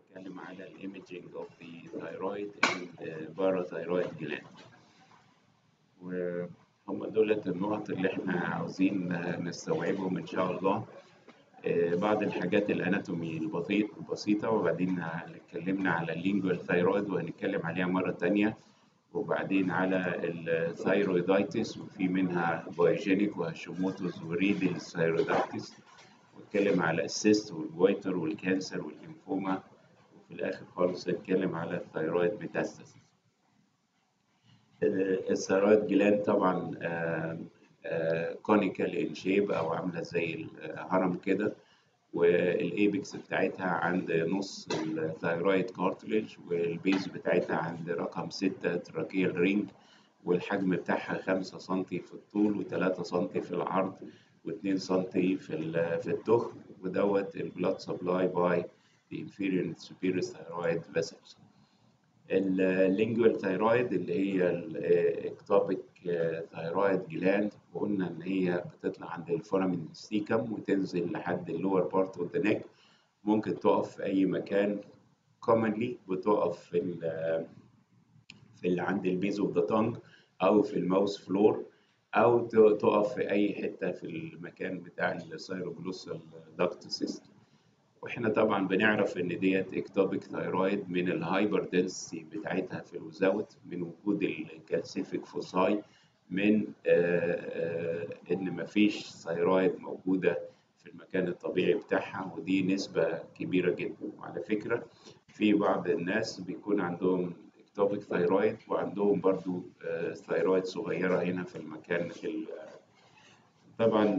هنتكلم على الايميجينج اوف ذا ثايرويد اند باراثايرويد جلاند وهم دولت النقط اللي احنا عاوزين نستوعبهم ان شاء الله آه، بعض الحاجات الاناتومي البسيط البسيطه وبعدين اتكلمنا على اللينجوال ثايرويد وهنتكلم عليها مره تانية وبعدين على الثايرويدايتس وفي منها بايجينيك وهاشيموتوز وريدل ثايرويدايتس ونتكلم على السيست والجويتر والكانسر والليمفوما وفي الاخر خالص هنتكلم على الثايرويد ميتاستاسيس الثايرويد جلاند طبعا كونيكال ان شيب او عامله زي الهرم كده والايبكس بتاعتها عند نص الثايرويد كارتليج والبيز بتاعتها عند رقم 6 تراكيال رينج والحجم بتاعها 5 سم في الطول و3 سم في العرض و2 سم في في التخن ودوت البلاد سبلاي باي the inferior and superior thyroid vessels. اللينجوال ثايرويد اللي هي الاكتوبيك ثايرويد جلاند وقلنا ان هي بتطلع عند الفورامين ستيكم وتنزل لحد اللور بارت اوف ذا نيك ممكن تقف في اي مكان commonly بتقف في ال في اللي عند البيز اوف ذا تونج او في الماوس فلور او تقف في اي حته في المكان بتاع السيروجلوسال داكت سيستم واحنا طبعا بنعرف ان ديت اكتوبيك ثايرويد من الهايبر دنسي بتاعتها في الوزاوت من وجود الكالسيفيك فوساي من آآ آآ ان مفيش ثايرويد موجوده في المكان الطبيعي بتاعها ودي نسبه كبيره جدا وعلى فكره في بعض الناس بيكون عندهم اكتوبيك ثايرويد وعندهم برضو ثايرويد صغيره هنا في المكان في طبعا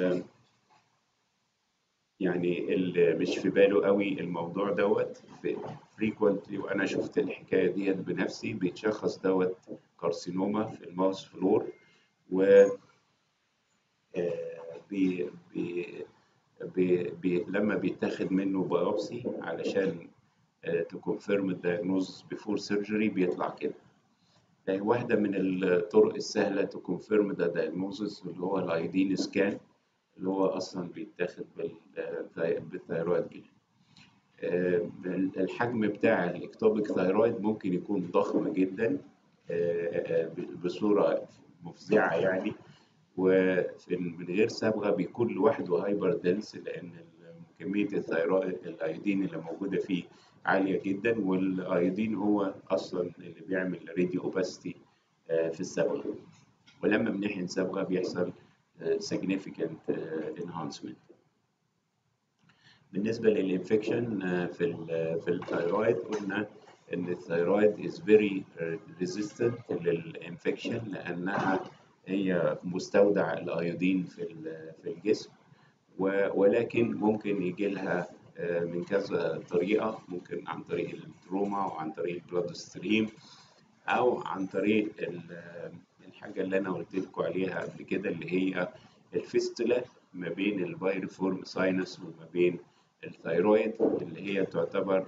يعني اللي مش في باله قوي الموضوع دوت فريكوينتلي وانا شفت الحكايه ديت بنفسي بيتشخص دوت كارسينوما في الماوس فلور و بي بي بي بي لما بيتاخد منه بايوبسي علشان تكونفيرم الدايجنوز بيفور سيرجري بيطلع كده واحده من الطرق السهله تكونفيرم ده دايجنوزس اللي هو الايدين سكان اللي هو اصلا بيتاخد بالثايرويد جلاند الحجم بتاع الاكتوبيك ثايرويد ممكن يكون ضخم جدا بصوره مفزعه يعني ومن غير صبغه بيكون لوحده هايبر دنس لان كميه الثايرويد الايودين اللي موجوده فيه عاليه جدا والايودين هو اصلا اللي بيعمل راديو اوباستي في الصبغه ولما بنحقن صبغه بيحصل significant enhancement بالنسبة للإنفكشن في ال في الثايرويد قلنا إن الثايرويد is very resistant للإنفكشن لأنها هي مستودع الأيودين في في الجسم ولكن ممكن يجي لها من كذا طريقة ممكن عن طريق التروما وعن طريق البلاد ستريم أو عن طريق الحاجة اللي أنا قلت لكم عليها قبل كده اللي هي الفيستولا ما بين البايرفورم ساينس وما بين الثايرويد اللي هي تعتبر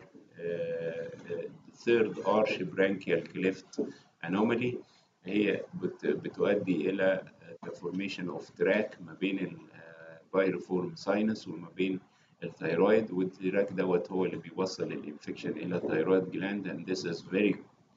ثيرد ارش برانكيال كليفت انومالي هي بتؤدي الى فورميشن اوف تراك ما بين البايرفورم ساينس وما بين الثايرويد والتراك دوت هو اللي بيوصل الانفكشن الى الثايرويد جلاند and this is very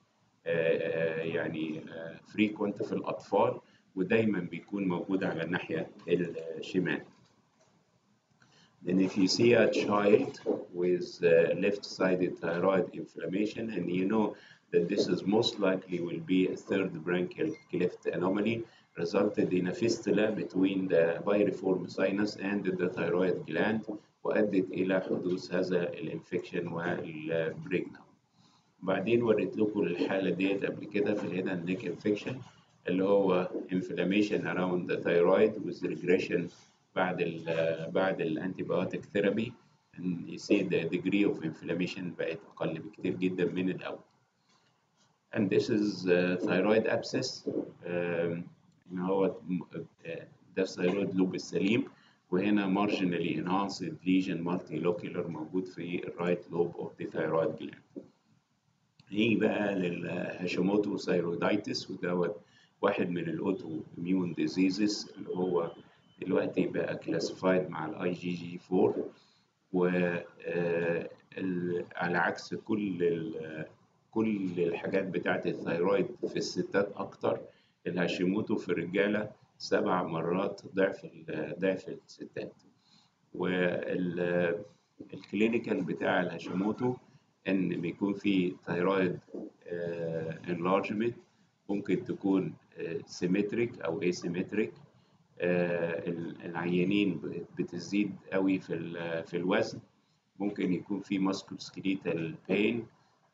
يعني فريكونت في الأطفال ودايما بيكون موجود على الناحية الشمال. Then if you see a child with uh, left-sided thyroid inflammation and you know that this is most likely will be a third branchial cleft anomaly resulted in a fistula between the piriform sinus and the thyroid gland وأدت إلى حدوث هذا الانفكشن والبريجنال. بعدين وريت لكم الحاله ديت قبل كده في الهيد اند نيك انفكشن اللي هو inflammation around the thyroid with regression بعد ال بعد الانتيبيوتيك ثيرابي and you see the degree of inflammation بقت اقل بكتير جدا من الاول and this is uh, thyroid abscess ان هو ده الثايرويد لوب السليم وهنا marginally enhanced lesion multilocular موجود في الرايت لوب of the thyroid gland نيجي بقى للهاشيموتو ثايرويدايتس ودوت واحد من الاوتو اميون ديزيزز اللي هو دلوقتي بقى كلاسيفايد مع الاي جي جي 4 و ال- على عكس كل ال- كل الحاجات بتاعت الثيرويد في الستات أكتر الهاشيموتو في الرجالة سبع مرات ضعف ال- ضعف الستات والكلينيكال بتاع الهاشيموتو إن بيكون في ثيرويد انلارجمنت ممكن تكون سيمتريك أو asymmetric آه، العيانين بتزيد قوي في ال- في الوزن ممكن يكون في ماسكول سكيليتال بين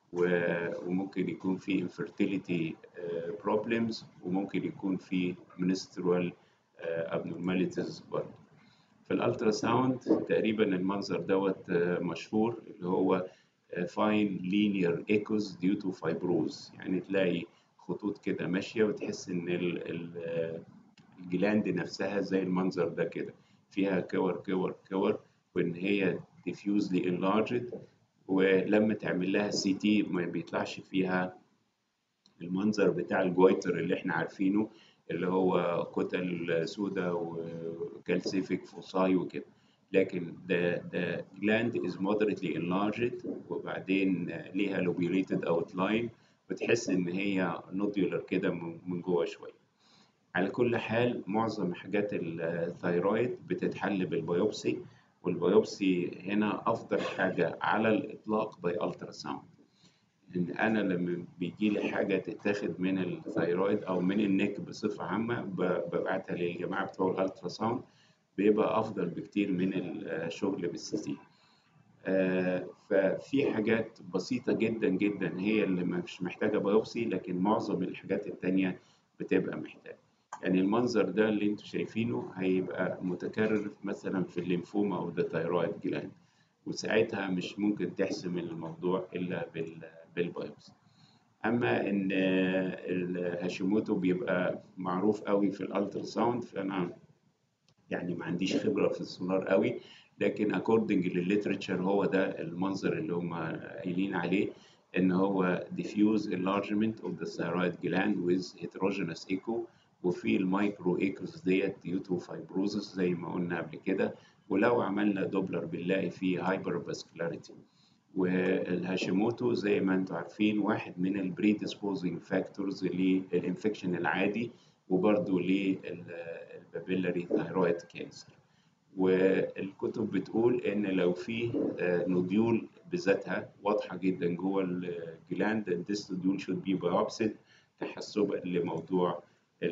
وممكن يكون في infertility آه، problems وممكن يكون في menstrual آه، abnormalities برضه في الالترا ساوند تقريبا المنظر دوت آه، مشهور اللي هو فاين لينير ايكوز ديو تو فايبروز يعني تلاقي خطوط كده ماشيه وتحس ان ال- ال- الجلاند نفسها زي المنظر ده كده فيها كور كور كور وان هي diffusely enlarged ولما تعمل لها سي تي ما بيطلعش فيها المنظر بتاع الجويتر اللي احنا عارفينه اللي هو كتل سودا وكالسيفيك فوساي وكده لكن the, the gland is moderately enlarged وبعدين ليها lobulated outline بتحس ان هي نوديولر كده من من جوه شويه على كل حال معظم حاجات الثيرويد بتتحل بالبيوبسي والبيوبسي هنا افضل حاجه على الاطلاق باي الترا ساوند ان انا لما بيجي لي حاجه تتاخد من الثيرويد او من النك بصفه عامه ب- ببعتها للجماعه بتوع الالترا ساوند بيبقى افضل بكتير من الشغل بالسي تي آه، ففي حاجات بسيطة جدا جدا هي اللي مش محتاجة بايوبسي لكن معظم الحاجات التانية بتبقى محتاجة يعني المنظر ده اللي انتوا شايفينه هيبقى متكرر مثلا في الليمفوما او الثيرويد جلاند وساعتها مش ممكن تحسم الموضوع الا بال- بالبايوبسي اما ان آه، الهاشيموتو بيبقى معروف قوي في الالترا ساوند فانا يعني ما عنديش خبرة في السونار قوي لكن according للليترشر هو ده المنظر اللي هم قايلين عليه ان هو diffuse enlargement of the thyroid gland with heterogeneous echo وفي المايكرو ايكوز ديت due to fibrosis زي ما قلنا قبل كده ولو عملنا دوبلر بنلاقي فيه هايبر فاسكولاريتي والهاشيموتو زي ما انتم عارفين واحد من البريدisposing فاكتورز للانفكشن العادي وبرضه للبابيلاري ثايرويد كانسر والكتب بتقول ان لو في آه، نوديول بذاتها واضحه جدا جوه الجلاند this nodule should be biopsied تحسبا لموضوع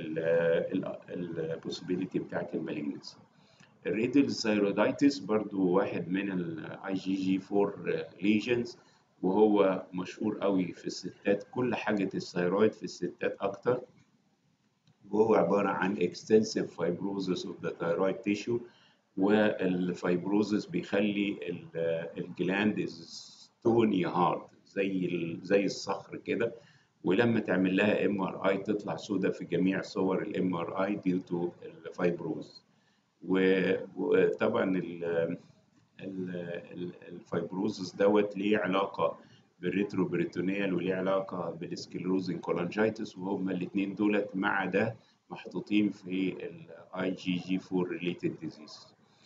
البوسيبيليتي بتاعت المالجنسي الريدل ثايرودايتس برضو واحد من الاي جي جي 4 ليجنز وهو مشهور قوي في الستات كل حاجة الثيرويد في الستات أكتر وهو عبارة عن extensive fibrosis of the thyroid tissue والفايبروزس بيخلي ال- الجلاند ستوني هارد زي ال- زي الصخر كده ولما تعمل لها ام ار اي تطلع سودة في جميع صور الام ار اي ديو تو الفايبروز وطبعا ال- ال- ال- الفايبروزس دوت ليه علاقة بالريتروبريتونيال وليه علاقة بالسكلروزنج كولانجايتس وهما الاثنين دولت مع ده محطوطين في الاي جي جي 4 ريليتد ديزيز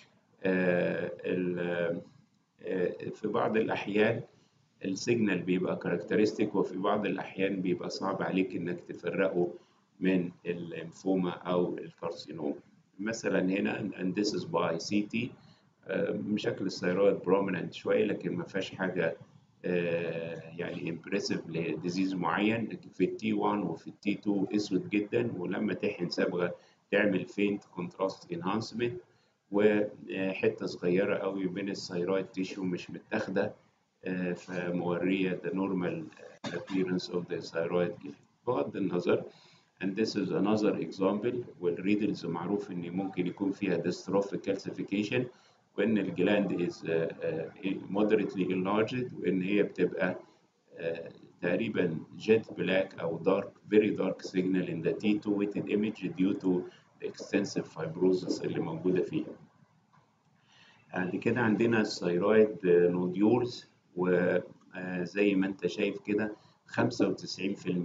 في بعض الأحيان السيجنال بيبقى كاركترستيك وفي بعض الأحيان بيبقى صعب عليك إنك تفرقه من الليمفوما أو الكارسينوما مثلا هنا and this is by CT آه، شكل الثيرويد بروميننت شوية لكن ما فيهاش حاجة آه، يعني امبرسيف لديزيز معين لكن في التي 1 وفي التي 2 اسود جدا ولما تحقن صبغه تعمل فينت كونتراست انهانسمنت وحته صغيره قوي من الثيرويد تيشو مش متاخده آه، فموريه the normal appearance of the thyroid gland بغض النظر and this is another example والريدلز معروف ان ممكن يكون فيها dystrophic calcification وان الجلاند is uh, uh, moderately enlarged وان هي بتبقى uh, تقريبا jet black او dark very dark signal in the T2 weighted image due to the extensive fibrosis اللي موجودة فيها. بعد كده عندنا الثيرويد نوديولز وزي ما انت شايف كده 95%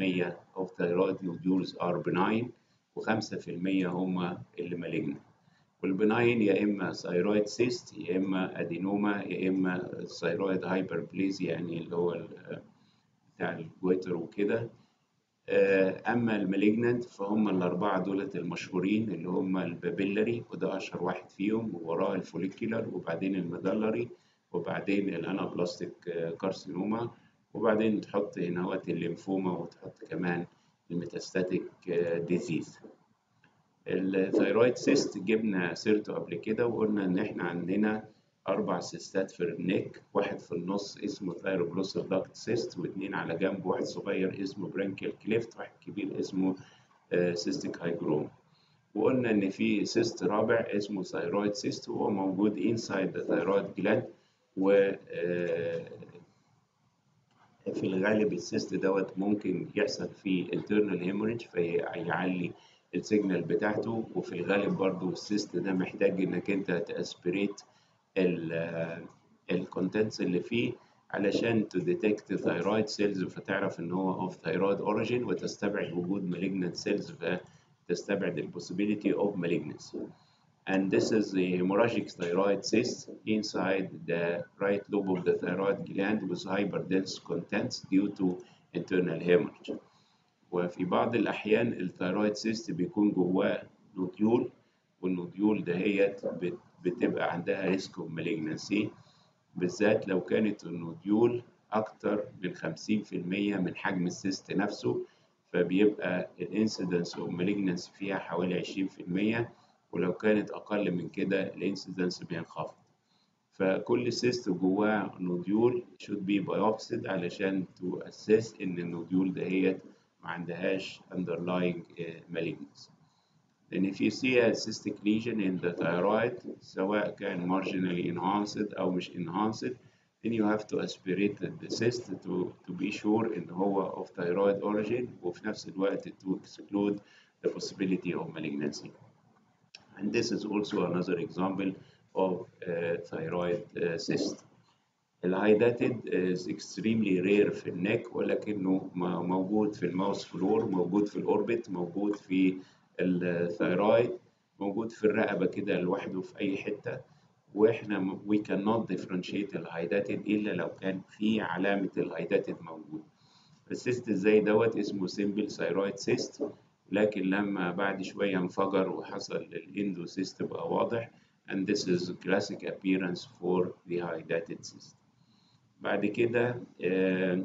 of thyroid nodules are benign و5% هم اللي malignant. والبناين يا اما ثايرويد سيست يا اما ادينوما يا اما ثايرويد هايبربليزيا يعني اللي هو ال- بتاع الجويتر وكده آه، اما المالجنانت فهم الاربعه دولت المشهورين اللي هم البابيلاري وده اشهر واحد فيهم ووراه الفوليكيولار وبعدين الميدالري وبعدين الانابلاستيك كارسينوما وبعدين تحط هنا وقت الليمفوما وتحط كمان الميتاستاتيك ديزيز الثيرويد سيست جبنا سيرته قبل كده وقلنا ان احنا عندنا اربع سيستات في النك واحد في النص اسمه ثايروجلوسال داكت سيست واثنين على جنب واحد صغير اسمه برانكيال كليفت واحد كبير اسمه سيستيك هايجروم وقلنا ان في سيست رابع اسمه ثايرويد سيست وهو موجود انسايد ذا ثايرويد جلاند و آه، في الغالب السيست دوت ممكن يحصل فيه internal hemorrhage فيعلي السيجنال بتاعته وفي الغالب برضو السيست ده محتاج انك انت تاسبريت الكونتنتس اللي فيه علشان تديتكت ثايرويد سيلز فتعرف ان هو اوف ثايرويد اوريجين وتستبعد وجود malignant cells فتستبعد ال possibility of malignancy. And this is the hemorrhagic thyroid cyst inside the right lobe of the thyroid gland with hyperdense contents due to internal hemorrhage. وفي بعض الأحيان الثيرويد سيست بيكون جواه نوديول والنوديول دهيت بت- بتبقى عندها ريسك اوف مالجنسي بالذات لو كانت النوديول أكتر من 50% من حجم السيست نفسه فبيبقى الانسيدنس اوف مالجنسي فيها حوالي 20% ولو كانت أقل من كده الانسيدنس بينخفض فكل سيست جواه نوديول should be biopsied علشان to assess إن النوديول دهيت ما عندهاش underlying uh, malignancy. Then if you see a cystic lesion in the thyroid سواء كان marginally enhanced أو مش enhanced then you have to aspirate the cyst to, to be sure إن هو of thyroid origin وفي نفس الوقت to exclude the possibility of malignancy. And this is also another example of uh, thyroid uh, cyst. الهايداتد is extremely rare في النك ولكنه م- موجود في الماوس فلور موجود في الاوربت موجود في الثايرويد موجود في الرقبة كده لوحده في أي حتة واحنا م- we cannot differentiate الهايداتد إلا لو كان في علامة الهايداتد موجود السيست زي دوت اسمه simple thyroid cyst لكن لما بعد شوية انفجر وحصل الاندوسيست بقى واضح and this is classic appearance for the hydatid cyst. بعد كده آه،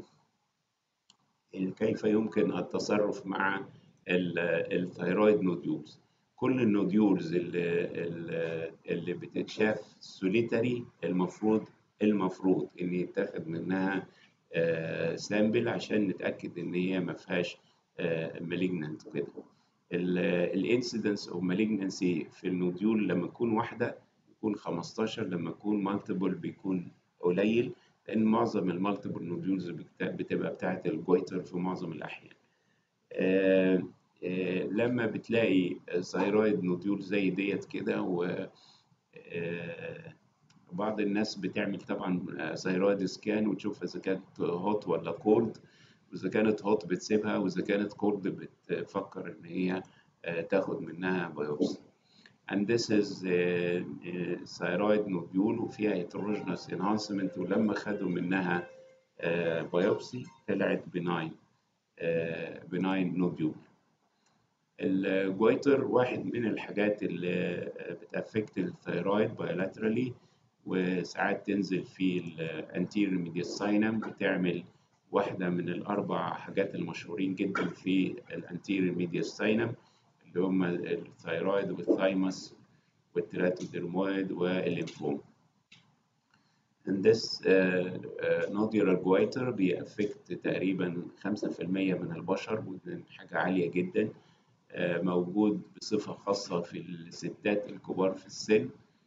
كيف يمكن التصرف مع الثيرويد نوديولز كل النوديولز اللي, اللي- اللي بتتشاف سوليتري المفروض المفروض ان يتاخد منها سامبل عشان نتاكد ان هي ما فيهاش مالجنانت كده الانسيدنس اوف مالجنانسي في النوديول لما تكون واحده يكون 15 لما يكون مالتيبل بيكون قليل لان معظم المالتيبل نوديولز بتبقى بتاعه الجويتر في معظم الاحيان آه، آه، لما بتلاقي ثايرويد نوديول زي ديت كده و آه، بعض الناس بتعمل طبعا ثايرويد سكان وتشوف اذا كانت هوت ولا كولد واذا كانت هوت بتسيبها واذا كانت كولد بتفكر ان هي آه، تاخد منها بايوبسي and this is uh, uh, thyroid nodule وفيها heterogeneous enhancement ولما خدوا منها بايوبسي طلعت benign uh, benign nodule الجويتر واحد من الحاجات اللي بتأفكت الثيرويد bilaterally وساعات تنزل في الانتيريور ميدياستاينم بتعمل واحدة من الأربع حاجات المشهورين جدا في الانتيريور ميدياستاينم اللي هم الثيرويد والثايموس والتراتوديرمويد والليمفوم. And this uh, uh, nodular goiter بيأفكت تقريبا 5% من البشر ودي حاجة عالية جدا آه، موجود بصفة خاصة في الستات الكبار في السن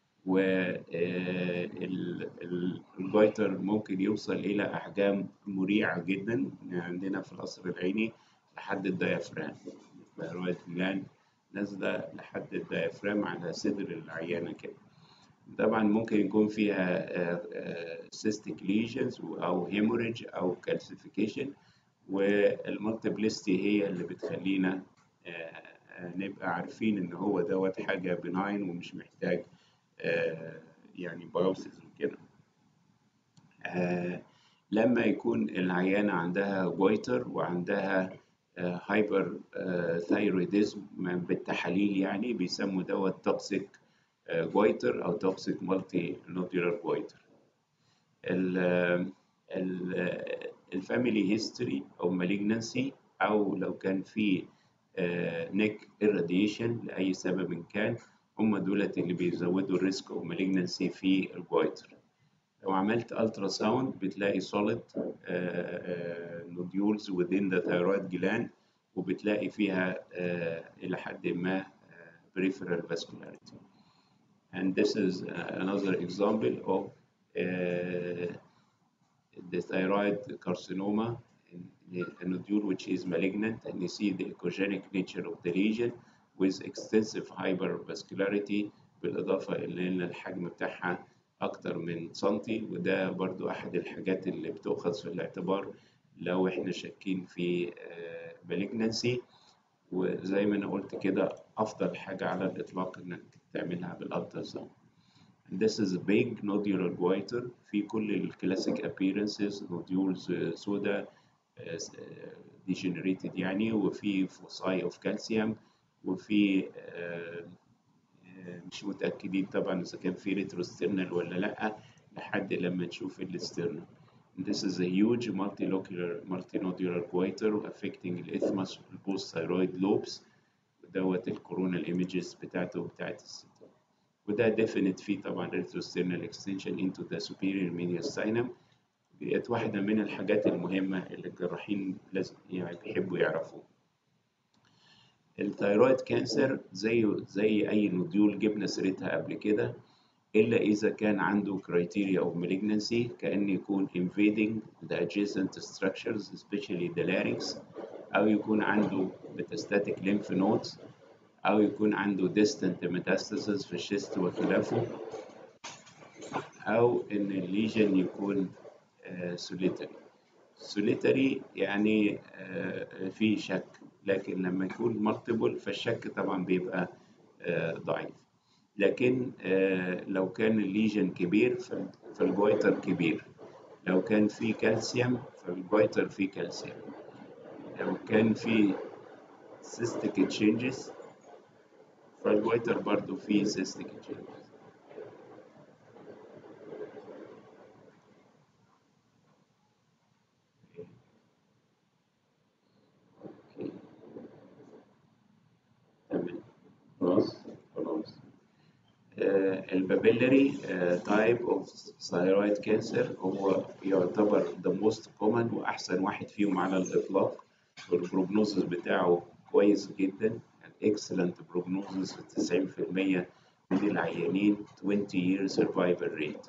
والجويتر ممكن يوصل إلى أحجام مريعة جدا عندنا في القصر العيني لحد الديافرام الثيرويد جلاند نازلة لحد الديافرام على صدر العيانة كده طبعا ممكن يكون فيها سيستيك ليجنز أو هيموريج أو كالسيفيكيشن والمالتيبلستي هي اللي بتخلينا آه، آه، نبقى عارفين ان هو دوت حاجه بناين ومش محتاج آه، يعني بايوبسيز وكده آه، لما يكون العيانة عندها جويتر وعندها هايبر ثايرويدزم بالتحاليل يعني بيسموا دوت توكسيك جويتر او توكسيك مالتي نودولار جويتر الفاميلي هيستوري او مالجنسي او لو كان في نيك irradiation لاي سبب كان هم دولت اللي بيزودوا الريسك او مالجنسي في الجويتر لو عملت الترا ساوند بتلاقي solid نوديولز within the thyroid gland وبتلاقي فيها الى حد ما peripheral vascularity and this is another example of uh, the thyroid carcinoma a nodule which is malignant and you see the echogenic nature of the lesion with extensive hypervascularity بالإضافة إلى أن الحجم بتاعها أكتر من سنتي وده برضو أحد الحاجات اللي بتؤخذ في الاعتبار لو إحنا شاكين في malignancy وزي ما أنا قلت كده أفضل حاجة على الإطلاق إنك تعملها بالألتراساوند. This is a big nodular goiter في كل الكلاسيك appearances nodules سودا degenerated يعني وفي فوساي اوف كالسيوم وفي مش متأكدين طبعا إذا كان في ريتروسترنال ولا لأ لحد لما نشوف الاسترنال. This is a huge multilocular multinodular goiter affecting الإثمس والبوست thyroid lobes دوت الكورونال ايمجز بتاعته بتاعت الست وده definite فيه طبعا retrosternal extension into the superior mediastinum ديت واحدة من الحاجات المهمة اللي الجراحين لازم يعني بيحبوا يعرفوها. الثيرويد كانسر زيه زي أي نوديول جبنا سيرتها قبل كده إلا إذا كان عنده criteria of malignancy كأن يكون invading the adjacent structures especially the larynx أو يكون عنده metastatic lymph nodes أو يكون عنده distant metastasis في الشيست وخلافه أو إن الليجن يكون سوليتري سوليتري يعني في شك لكن لما يكون مالتيبل فالشك طبعا بيبقى ضعيف لكن لو كان الليجن كبير فالجويتر كبير لو كان في كالسيوم فالجويتر فيه كالسيوم لو كان في سيستيك تشينجز فالجويتر برضو فيه سيستيك تشينجز البابيلري تايب اوف ثايرويد كانسر هو يعتبر ذا موست كومن واحسن واحد فيهم على الاطلاق والبروجنوزس بتاعه كويس جدا اكسلنت بروجنوزس 90% من العيانين 20 year survival rate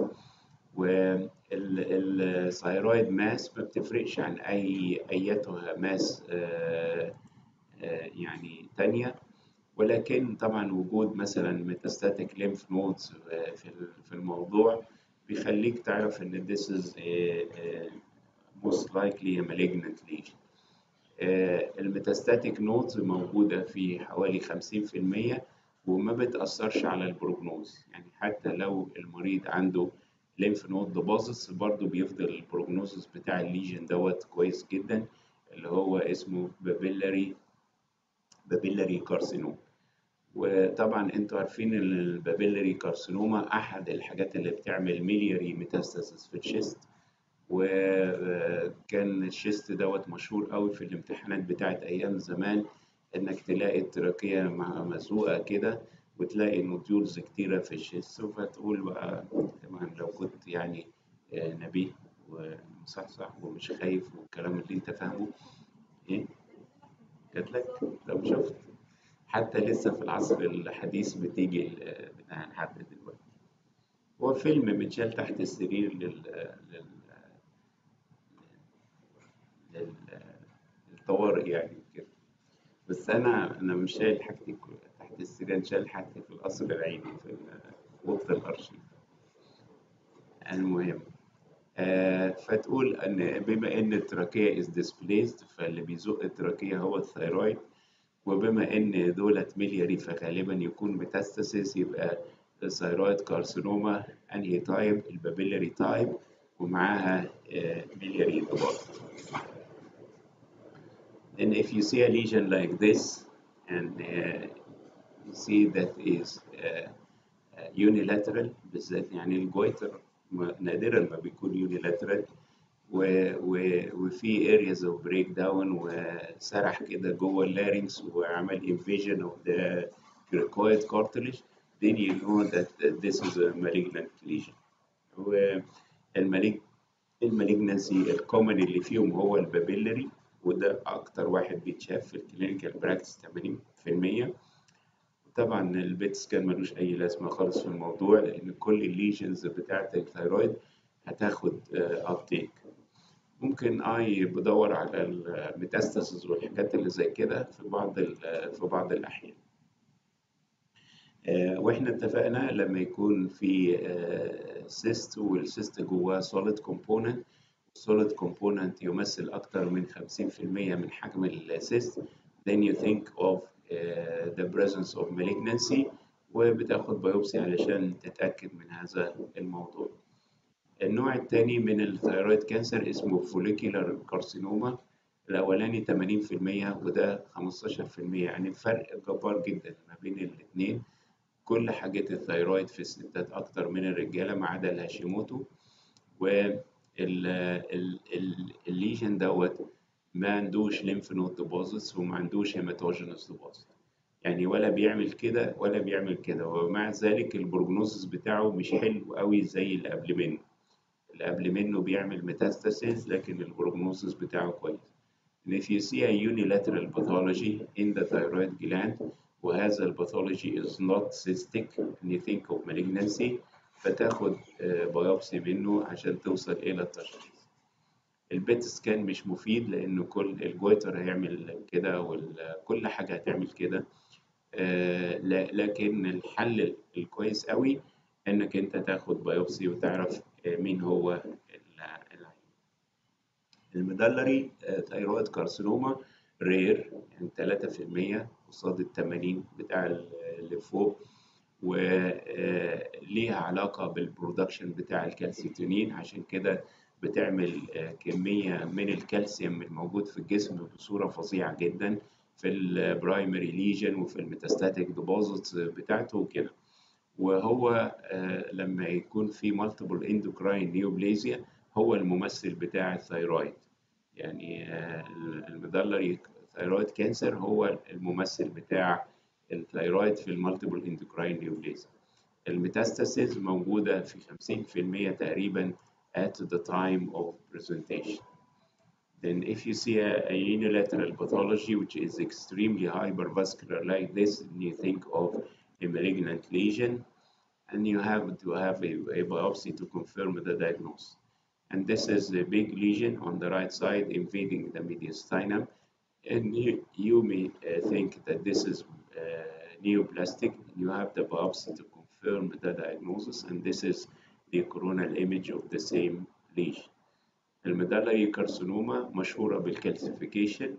والثايرويد ماس ما بتفرقش عن اي ايتها ماس يعني تانية ولكن طبعا وجود مثلا ميتاستاتيك ليمف نودز في الموضوع بيخليك تعرف ان this is a, a most likely a malignant lesion. الميتاستاتيك نودز موجودة في حوالي 50% وما بتأثرش على البروجنوز يعني حتى لو المريض عنده ليمف نود ديبوزيتس برضه بيفضل البروجنوزس بتاع الليجن دوت كويس جدا اللي هو اسمه بابيلاري بابيلاري كارسينوم وطبعا انتوا عارفين ان البابيلاري كارسينوما احد الحاجات اللي بتعمل ميلياري ميتاستاسيس في الشيست وكان الشيست دوت مشهور قوي في الامتحانات بتاعت ايام زمان انك تلاقي التراكية مزوقة كده وتلاقي نوديولز كتيرة في الشيست فتقول بقى طبعا لو كنت يعني نبيه ومصحصح ومش خايف والكلام اللي انت فاهمه ايه جات لك لو شفت حتى لسه في العصر الحديث بتيجي بتاع لحد دلوقتي هو فيلم متشال تحت السرير لل لل لل للطوارئ يعني كده بس انا انا مش شايل حاجتي تحت السرير انا شايل حاجتي في القصر العيني في اوضه الارشيف المهم آه فتقول ان بما ان التراكيه از ديسبليسد فاللي بيزق التراكيه هو الثيرويد وبما ان دولت ميلياري فغالبا يكون ميتاستاسيس يبقى الثيرويد كارسينوما انهي تايب البابيلاري تايب ومعاها ميلياري ديبوزيت And if you see a lesion like this and uh, you see that is uh, uh, unilateral بالذات يعني الجويتر نادرا ما بيكون unilateral و, و, وفي areas of breakdown وسرح كده جوه اللارynx وعمل invasion of the cricoid cartilage then you know that this is a malignant lesion. والمالج المالجنسي الكومن اللي فيهم هو البابيلري وده أكتر واحد بيتشاف في الكلينيكال براكتس 80% طبعا البيت سكان ملوش أي لازمة خالص في الموضوع لأن كل الليجنز بتاعة الثيرويد هتاخد أبتيك ممكن اي بدور على الميتاستاسيس والحاجات اللي زي كده في بعض في بعض الاحيان واحنا اتفقنا لما يكون في سيست والسيست جواه سوليد كومبوننت السوليد كومبوننت يمثل اكتر من 50% من حجم السيست then you think of uh, the presence of malignancy وبتاخد بايوبسي علشان تتأكد من هذا الموضوع. النوع الثاني من الثيرويد كانسر اسمه فوليكولار كارسينوما الأولاني 80% وده 15% يعني فرق جبار جدا ما بين الاثنين كل حاجات الثيرويد في الستات أكتر من الرجالة ما عدا الهاشيموتو والليجن دوت ما عندوش ليمف نود ديبوزيتس وما عندوش هيماتوجينوس ديبوزيت يعني ولا بيعمل كده ولا بيعمل كده ومع ذلك البروجنوسيس بتاعه مش حلو قوي زي اللي قبل منه اللي قبل منه بيعمل ميتاستاسيس لكن البروجنوسيس بتاعه كويس And if you see a unilateral pathology in the thyroid gland وهذا الباثولوجي is not cystic and you think of malignancy فتاخد بايوبسي منه عشان توصل إلى التشخيص. البيت سكان مش مفيد لأنه كل الجويتر هيعمل كده وكل حاجة هتعمل كده لكن الحل الكويس قوي إنك أنت تاخد بايوبسي وتعرف مين هو العين. المدلري ثيرويد كارسينوما رير يعني 3% قصاد ال 80 بتاع اللي فوق وليها علاقة بالبرودكشن بتاع الكالسيتونين عشان كده بتعمل كمية من الكالسيوم الموجود في الجسم بصورة فظيعة جدا في البرايمري ليجن وفي الميتاستاتيك ديبوزيتس بتاعته وكده وهو لما يكون في مالتيبل اندوكراين نيوبليزيا هو الممثل بتاع الثيرويد يعني المدلري ثيرويد كانسر هو الممثل بتاع الثيرويد في المالتيبل اندوكراين نيوبليزيا الميتاستاسيز موجودة في 50% تقريبا at the time of presentation. Then if you see a, a unilateral pathology which is extremely hypervascular like this, and you think of a malignant lesion, and you have to have a, a biopsy to confirm the diagnosis. And this is a big lesion on the right side invading the mediastinum. And you, you may uh, think that this is uh, neoplastic. You have the biopsy to confirm the diagnosis, and this is the coronal image of the same lesion. الميدالري كارسينوما مشهورة بالكالسيفيكيشن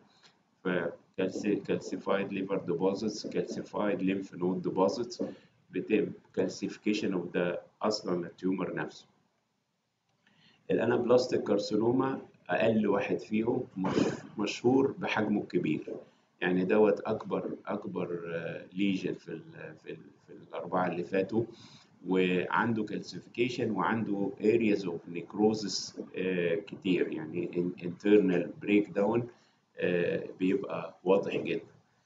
فكالسيفايد ليفر deposits calcified lymph node deposits بتبقى calcification of the أصلا التيومر نفسه. الانابلاستيك كارسينوما أقل واحد فيهم مشهور بحجمه الكبير يعني دوت أكبر أكبر ليجن في ال في, ال في الأربعة اللي فاتوا وعنده كالسيفيكيشن وعنده areas of necrosis uh, كتير يعني internal breakdown uh, بيبقى واضح جدا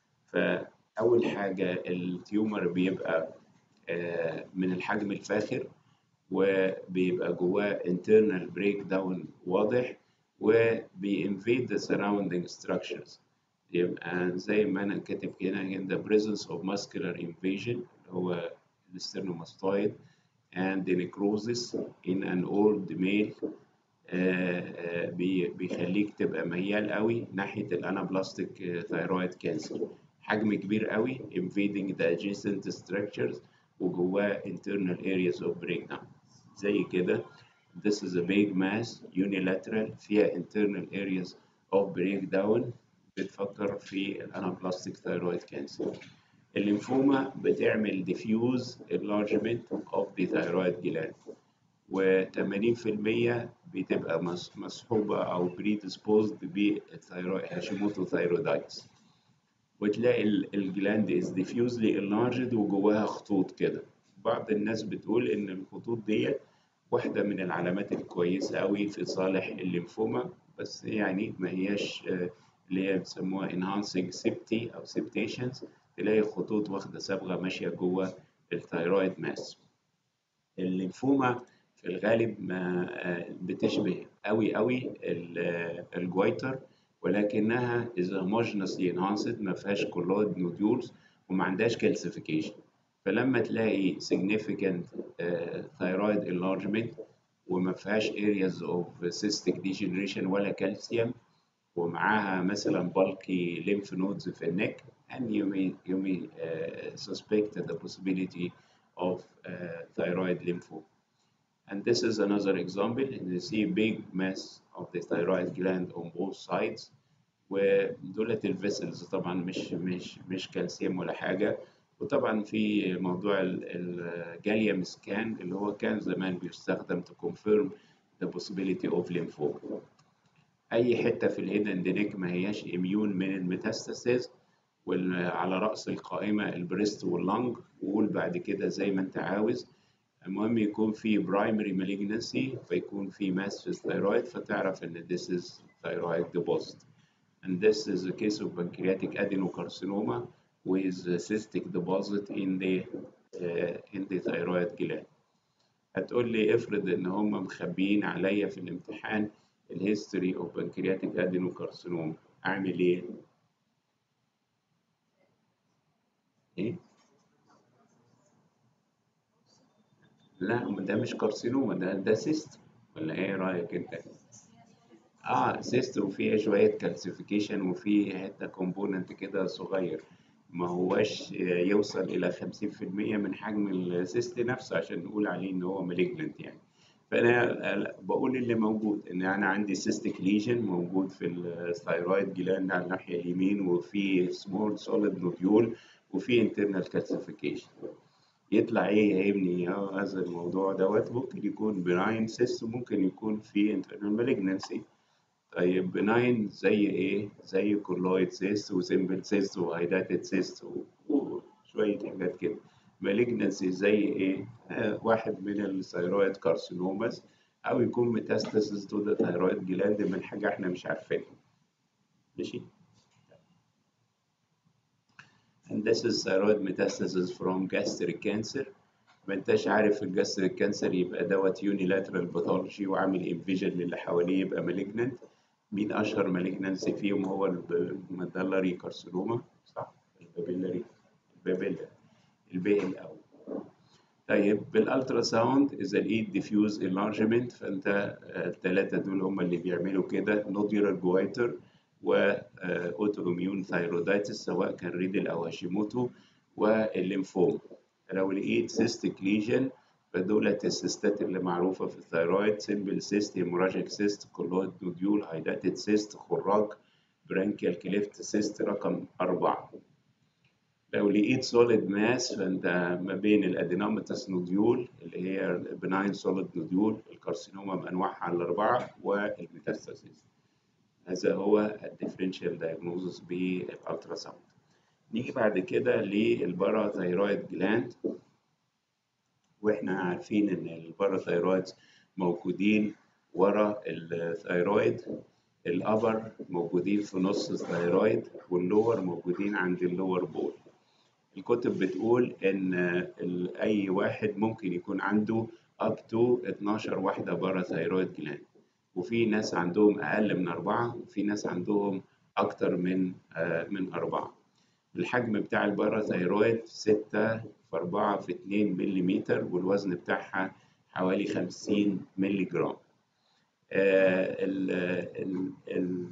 فأول حاجة التيومر بيبقى uh, من الحجم الفاخر وبيبقى جواه internal breakdown واضح وبيinvade the surrounding structures يبقى زي ما أنا كاتب هنا in the presence of muscular invasion اللي هو السترنوماستويد and the necrosis in an old male uh, uh, بيخليك تبقى ميال قوي ناحية الانابلاستيك ثايرويد كانسر حجم كبير قوي invading the adjacent structures وجواه internal areas of breakdown زي كده this is a big mass unilateral فيها internal areas of breakdown بتفكر في الانابلاستيك ثايرويد كانسر الليمفوما بتعمل diffuse enlargement of the thyroid gland و80% بتبقى مصحوبة أو predisposed بالثيرويد هاشيموتو ثايرويدايتس وتلاقي الجلاند is diffusely enlarged وجواها خطوط كده بعض الناس بتقول إن الخطوط دي واحدة من العلامات الكويسة أوي في صالح الليمفوما بس يعني ما هياش اللي هي بيسموها enhancing septi أو septations تلاقي خطوط واخدة صبغة ماشية جوه الثيرويد ماس الليمفوما في الغالب ما بتشبه قوي قوي الجويتر ولكنها is homogeneously enhanced ما فيهاش كولويد نوديولز وما عندهاش كالسيفيكيشن فلما تلاقي significant uh, thyroid enlargement وما فيهاش areas of cystic degeneration ولا كالسيوم ومعاها مثلا bulky lymph nodes في النك and you may you may uh, suspect the possibility of uh, thyroid lymphoma. And this is another example, and you see big mass of the thyroid gland on both sides. ودولت الفيسلز طبعا مش مش مش كالسيوم ولا حاجه وطبعا في موضوع الجاليوم سكان اللي هو كان زمان بيستخدم to confirm the possibility of lymphoma. اي حته في الهيدن دينيك ما هياش اميون من الميتاستاسيز وعلى رأس القائمة البريست واللنج وقول بعد كده زي ما انت عاوز المهم يكون في برايمري malignancy فيكون في ماس في الثيرويد فتعرف ان this is thyroid deposit and this is a case of pancreatic adenocarcinoma with a cystic deposit in the uh, in the thyroid gland هتقول لي افرض ان هم مخبيين عليا في الامتحان الهيستوري اوف pancreatic adenocarcinoma اعمل ايه؟ ايه؟ لا ده مش كارسينوما ده ده سيست ولا ايه رايك انت؟ اه سيست وفيه شويه كالسيفيكيشن وفيه حته كومبوننت كده صغير ما هواش يوصل الى 50% من حجم السيست نفسه عشان نقول عليه ان هو مالجنت يعني فانا بقول اللي موجود ان انا عندي سيستيك ليجن موجود في الثايرويد جلاند على الناحيه اليمين وفي سمول سوليد نوديول وفي internal calcification يطلع ايه يا ابني هذا الموضوع دوت ممكن يكون benign cyst وممكن يكون في internal malignancy طيب benign زي ايه زي كولويد cyst وسيمبل cyst وهيداتد cyst وشويه حاجات كده malignancy زي ايه آه واحد من الثيرويد كارسينوماس او يكون metastasis to the thyroid gland من حاجه احنا مش عارفينها ماشي and this is thyroid metastasis from gastric cancer ما انتش عارف الجاستريك كانسر يبقى دوت يونيلاترال باثولوجي وعامل انفيجن للي حواليه يبقى مالجننت مين اشهر مالجننسي فيهم هو المدلري كارسينوما صح البابيلاري البابيلا الباقي الاول طيب بالالترا ساوند اذا لقيت ديفيوز انلارجمنت فانت الثلاثه دول هم اللي بيعملوا كده نوديولار جوايتر واوتو اميون ثايرودايتس سواء كان ريدل او هاشيموتو والليمفوم لو لقيت سيستيك ليجن فدولت السيستات اللي معروفة في الثيرويد سيمبل سيست هيموراجيك سيست كولويد نوديول هايداتد سيست خراج برانكيال كليفت سيست رقم أربعة لو لقيت سوليد ماس فانت ما بين الادينوماتس نوديول اللي هي البناين سوليد نوديول الكارسينوما بانواعها الاربعه والميتاستاسيس هذا هو الديفرنشال دايجنوزس بالالترا ساوند نيجي بعد كده للباراثايرويد جلاند واحنا عارفين ان الباراثايرويدز موجودين ورا الثايرويد الابر موجودين في نص الثايرويد واللور موجودين عند اللور بول الكتب بتقول ان اي واحد ممكن يكون عنده up to 12 واحدة باراثايرويد جلاند وفي ناس عندهم اقل من اربعة وفي ناس عندهم اكتر من آه من اربعة الحجم بتاع الباراثايرويد 6 في 4 في 2 ملم والوزن بتاعها حوالي 50 ملي جرام آه ال ال ال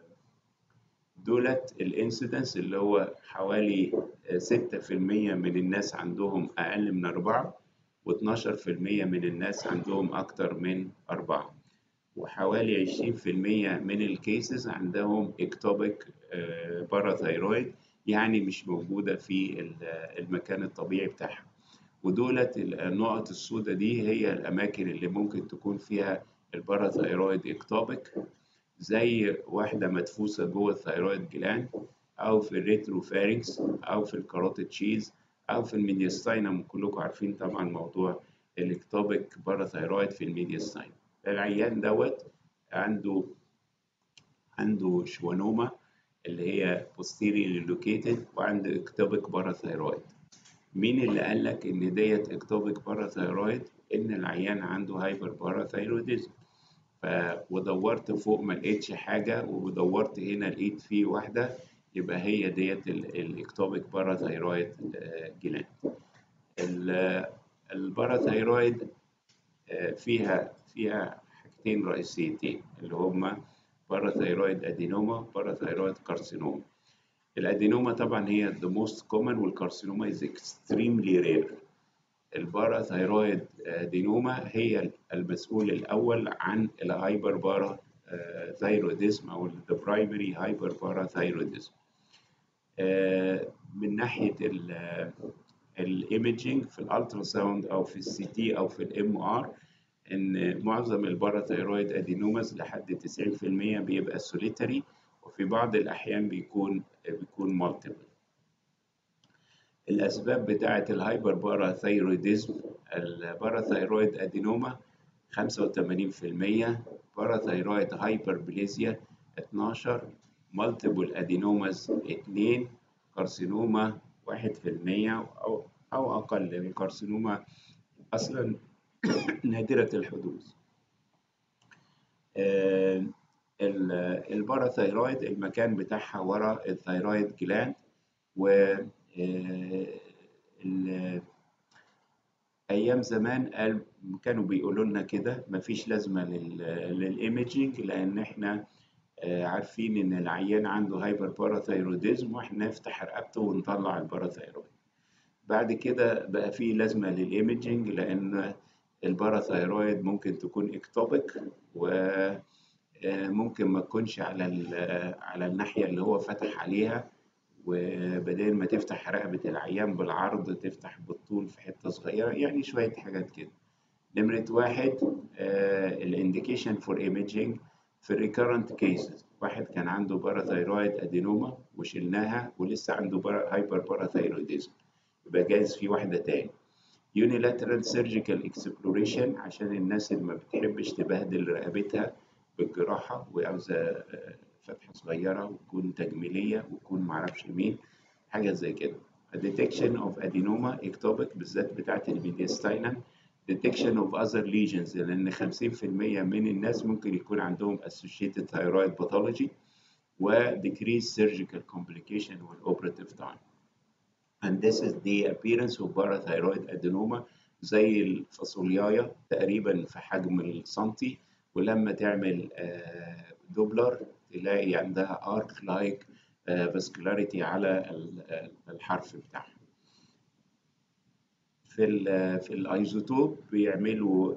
دولت الانسيدنس اللي هو حوالي 6% من الناس عندهم أقل من أربعة و12% من الناس عندهم أكتر من أربعة وحوالي 20% من الكيسز عندهم اكتوبيك باراثايرويد يعني مش موجودة في المكان الطبيعي بتاعها ودولت النقط السوداء دي هي الأماكن اللي ممكن تكون فيها الباراثايرويد اكتوبيك زي واحدة مدفوسة جوه الثايرويد جلاند أو في الريتروفارينكس أو في الكاروتيد تشيز أو في الميديستاينم كلكم عارفين طبعا موضوع الاكتوبيك باراثايرويد في الميديستاينم العيان دوت عنده عنده شوانوما اللي هي posteriorly located وعنده اكتوبيك باراثايرويد مين اللي قال لك ان ديت اكتوبيك باراثايرويد ان العيان عنده هايبر باراثايروديزم ف ودورت فوق ما لقيتش حاجه ودورت هنا لقيت فيه واحده يبقى هي ديت الاكتوبيك باراثايرويد جلاند الباراثايرويد فيها فيها حاجتين رئيسيتين اللي هما باراثايرويد ادينوما باراثايرويد كارسينوما الادينوما طبعا هي the most common والكارسينوما is extremely rare الباراثايرويد ادينوما هي المسؤول الاول عن الهايبر بارا ثايروديزم او the primary هايبر بارا ثايروديزم من ناحيه الايمجنج في الالترا ساوند او في السي تي او في الام ار ان معظم الباراثايرويد ادينوماز لحد 90% بيبقى سوليتري وفي بعض الاحيان بيكون بيكون مالتيبل الاسباب بتاعه الهايبر باراثايرويدزم الباراثايرويد ادينوما 85% باراثايرويد هايبربليزيا 12 مالتيبل ادينوماز 2 كارسينوما 1% او او اقل الكارسينوما اصلا نادرة الحدوث الباراثايرويد المكان بتاعها ورا الثايرويد جلاند و ايام زمان قال كانوا بيقولوا لنا كده مفيش لازمه للايمجنج لان احنا عارفين ان العيان عنده هايبر باراثايروديزم واحنا نفتح رقبته ونطلع الباراثايرويد بعد كده بقى في لازمه للايمجنج لان الباراثايرويد ممكن تكون اكتوبيك وممكن ما تكونش على على الناحيه اللي هو فتح عليها وبدل ما تفتح رقبه العيان بالعرض تفتح بالطول في حته صغيره يعني شويه حاجات كده نمره واحد الانديكيشن فور ايميجينج في الريكرنت كيسز واحد كان عنده باراثايرويد ادينوما وشلناها ولسه عنده هايبر باراثايرويدزم يبقى جايز في واحده تاني unilateral surgical exploration عشان الناس اللي ما بتحبش تبهدل رقبتها بالجراحة وعاوزة فتحة صغيرة وتكون تجميلية وتكون معرفش مين حاجة زي كده detection of adenoma ectopic بالذات بتاعة الميديستاينم detection of other lesions لأن 50% من الناس ممكن يكون عندهم associated thyroid pathology و decrease surgical complication والoperative time and this is the appearance of parathyroid adenoma زي الفاصوليايا تقريبا في حجم السنتي ولما تعمل دوبلر تلاقي عندها ارك لايك فاسكولاريتي على الحرف بتاعها في ال في الايزوتوب بيعملوا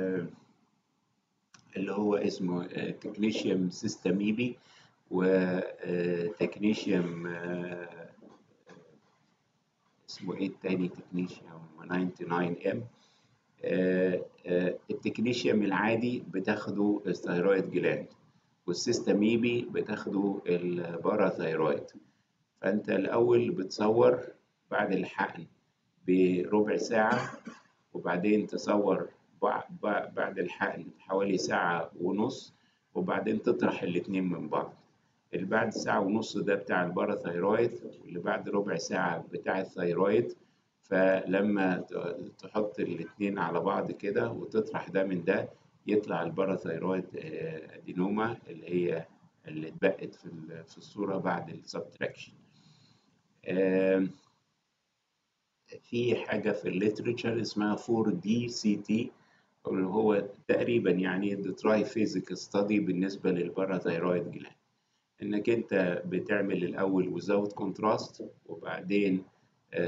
اللي هو اسمه تكنيشيوم سيستميبي وتكنيشيوم اسمه ايه التاني تكنيشيوم 99 ام التكنيشيوم العادي بتاخده الثايرويد جلاند والسيستميبي بتاخده الباراثايرويد فانت الاول بتصور بعد الحقن بربع ساعة وبعدين تصور بعد الحقن حوالي ساعة ونص وبعدين تطرح الاتنين من بعض اللي بعد ساعة ونص ده بتاع الباراثايرويد واللي بعد ربع ساعة بتاع الثايرويد فلما تحط الاتنين على بعض كده وتطرح ده من ده يطلع الباراثايرويد ادينوما اللي هي اللي اتبقت في في الصورة بعد السبتراكشن في حاجة في الليتريتشر اسمها 4 دي سي تي اللي هو تقريبا يعني the triphasic study بالنسبة للباراثايرويد جلاند انك انت بتعمل الاول without contrast وبعدين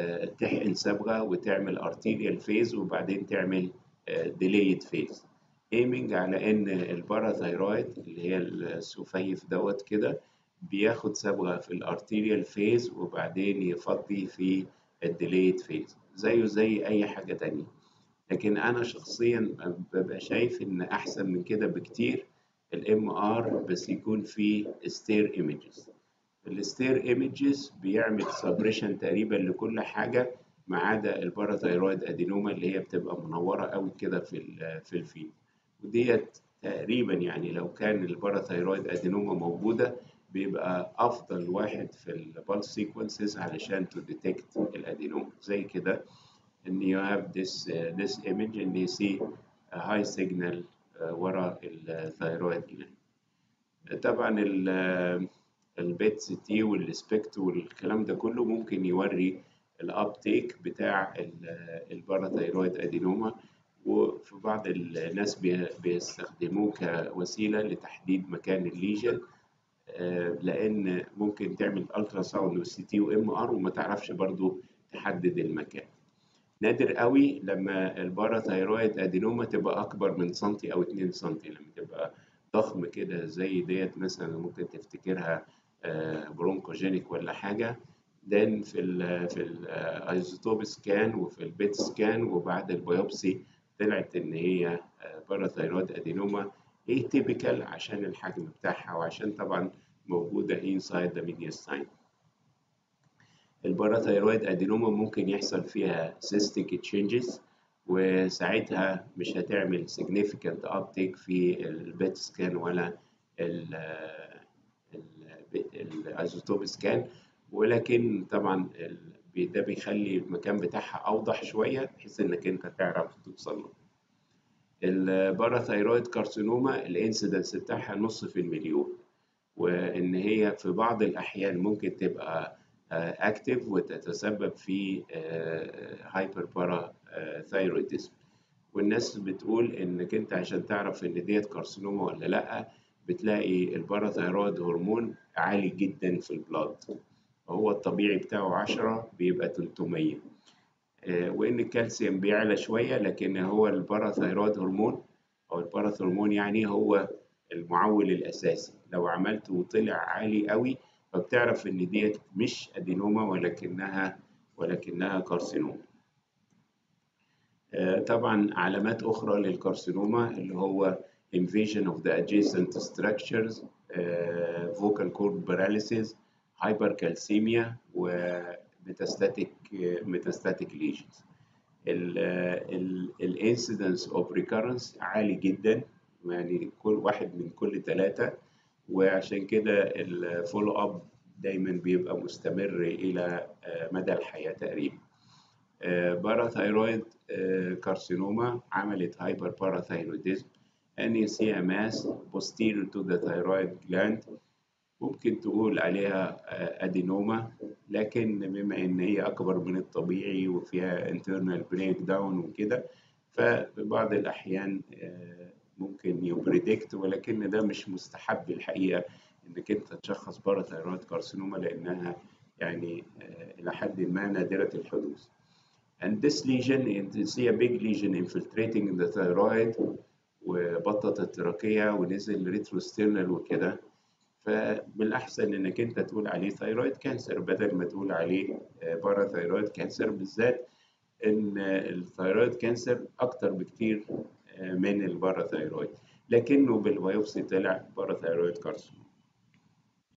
تحقن صبغه وتعمل arterial phase وبعدين تعمل delayed phase ايمنج على ان الباراثايرويد اللي هي السفيف دوت كده بياخد صبغه في الارتيريال فيز وبعدين يفضي في الديليت فيز زيه زي اي حاجه تانية لكن انا شخصيا ببقى شايف ان احسن من كده بكتير الام ار بس يكون فيه ستير ايمجز الستير ايمجز بيعمل سبريشن تقريبا لكل حاجه ما عدا الباراثايرويد ادينوما اللي هي بتبقى منوره قوي كده في في الفيلد وديت تقريبا يعني لو كان الباراثايرويد ادينوما موجوده بيبقى افضل واحد في البالس سيكونسز علشان تو ديتكت الادينوما زي كده ان you have this uh, this image and you see a high signal uh, ورا الثايرويد جلاند طبعا البيت سي تي والسبكت والكلام ده كله ممكن يوري الابتيك بتاع الباراثايرويد ادينوما وفي بعض الناس بيستخدموه كوسيله لتحديد مكان الليجن لان ممكن تعمل الترا ساوند والسي تي وام ار وما تعرفش برضو تحدد المكان نادر قوي لما الباراثايرويد ادينوما تبقى اكبر من سنتي او 2 سنتي لما تبقى ضخم كده زي ديت مثلا ممكن تفتكرها برونكوجينيك ولا حاجه then في ال في الايزوتوب سكان وفي البيت سكان وبعد البيوبسي طلعت ان هي باراثايرويد ادينوما atypical عشان الحجم بتاعها وعشان طبعا موجوده inside the mediastinum الباراثايرويد ادينوما ممكن يحصل فيها cystic changes وساعتها مش هتعمل significant uptake في البيت سكان ولا الايزوتوب سكان ولكن طبعا ده بيخلي المكان بتاعها اوضح شويه بحيث انك انت تعرف توصل له الباراثايرويد كارسينوما الانسيدنس بتاعها نص في المليون وان هي في بعض الاحيان ممكن تبقى اكتف وتتسبب في هايبر بارا ثايرويدزم والناس بتقول انك انت عشان تعرف ان ديت كارسينوما ولا لا بتلاقي الباراثايرويد هرمون عالي جدا في البلاد هو الطبيعي بتاعه 10 بيبقى 300 وان الكالسيوم بيعلى شويه لكن هو الباراثايرويد هرمون او الباراث يعني هو المعول الاساسي لو عملته وطلع عالي قوي فبتعرف ان ديت مش ادينوما ولكنها ولكنها كارسينوما طبعا علامات اخرى للكارسينوما اللي هو invasion of the adjacent structures vocal cord paralysis hypercalcemia وميتاستاتيك ميتاستاتيك ليجنز الانسيدنس اوف ريكارنس عالي جدا يعني كل واحد من كل ثلاثة وعشان كده الفولو اب دايما بيبقى مستمر الى مدى الحياة تقريبا باراثايرويد كارسينوما عملت هايبر باراثايرويدزم and you see a mass posterior to the thyroid gland ممكن تقول عليها ادينوما لكن بما ان هي اكبر من الطبيعي وفيها internal breakdown وكده ففي بعض الاحيان ممكن يبريدكت ولكن ده مش مستحب الحقيقه انك انت تشخص باراثايرويد كارسينوما لانها يعني الى حد ما نادره الحدوث. And this lesion, you see a big lesion infiltrating the thyroid وبطت التراكية ونزل ريتروستيرنال وكده فبالأحسن إنك أنت تقول عليه ثايرويد كانسر بدل ما تقول عليه باراثايرويد كانسر بالذات إن الثايرويد كانسر أكتر بكتير من الباراثايرويد لكنه بالبيوبسي طلع باراثايرويد كارسون